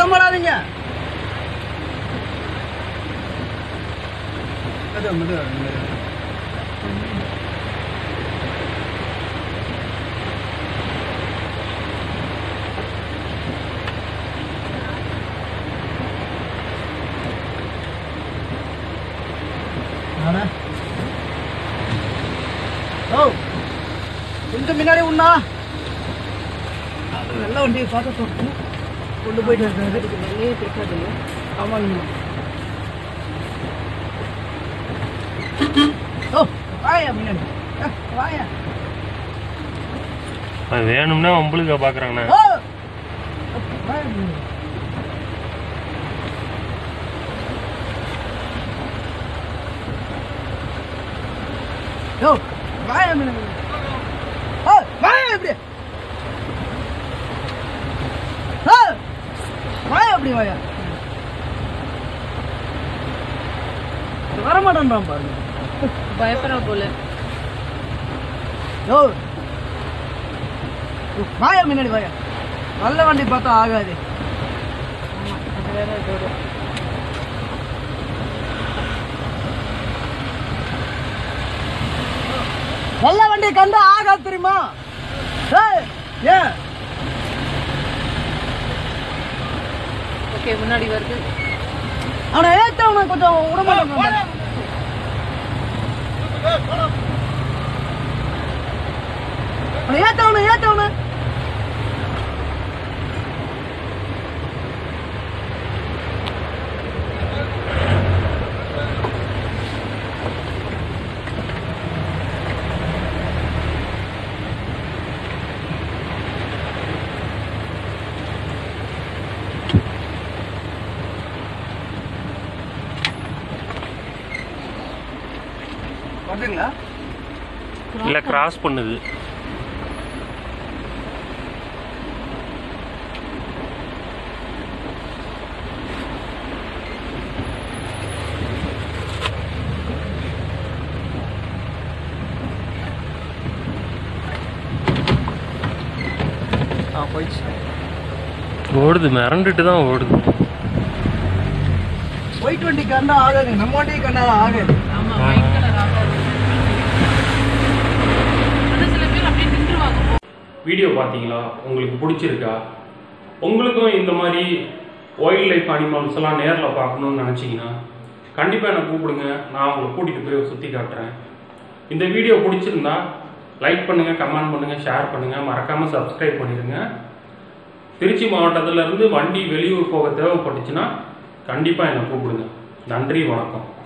சத்தம் போடாதீங்க மெதுவா, மெதுவா, மெதுவா. நானே? ஓ கொஞ்சம் முன்னாடி உண்ணா நல்ல வண்டியை பார்க்க சொல்றேன் கொண்டு போயிட்டு இருக்காரு ஆமாங்க ஓ வாயா முன்னாடி அஹ், வாயா அவன் வேணும்னா உங்களுக்கு பாக்குறாங்கண்ணா ஓ வாயா முன்னாடி. யோ வாயா முன்னாடி. ஓ வாயா இப்படி ஓ வாயா அப்படி வாயா வர மாட்டேன்றான் பாருங்க பயப்படுற போல யோ வாயா முன்னாடி வாயா நல்ல வண்டி பார்த்தா ஆகாது ஆமா அது வேற இதோட நல்ல வண்டி கண்டா ஆகாது தெரியுமா ஏய், ஏன் ஓகே முன்னாடி வருது அவனை ஏத்த அவனை கொஞ்சம் விட மாட்டேன் அவனை ஏத்த அவனை ஏத்த அவனை வரட்டுங்களா இல்ல கிராஸ் பண்ணுது ஆ போயிடுச்சு ஓடுது மிரண்டுட்டு தான் ஓடுது ஒயிட் வண்டி கண்டா ஆகாது நம்ம வண்டி கண்டா ஆகாது ஆமா ஒயிட் கலர் ஆகாது ஆனா சில பேர் அப்படியே நின்றுவாங்க வீடியோ பார்த்தீங்களா உங்களுக்கு பிடிச்சிருக்கா உங்களுக்கும் இந்த மாதிரி வைல்ட் லைஃப் அனிமல்ஸ் எல்லாம் நேரில் பார்க்கணும்னு நினச்சிங்கன்னா கண்டிப்பாக என்னை கூப்பிடுங்க நான் உங்களை கூட்டிகிட்டு போய் சுற்றி காட்டுறேன் இந்த வீடியோ பிடிச்சிருந்தா லைக் பண்ணுங்கள் கமெண்ட் பண்ணுங்கள் ஷேர் பண்ணுங்கள் மறக்காமல் சப்ஸ்கிரைப் பண்ணிடுங்க திருச்சி மாவட்டத்துல இருந்து வண்டி வெளியூர் போக தேவைப்பட்டுச்சுன்னா கண்டிப்பாக என்னை கூப்பிடுங்க நன்றி வணக்கம்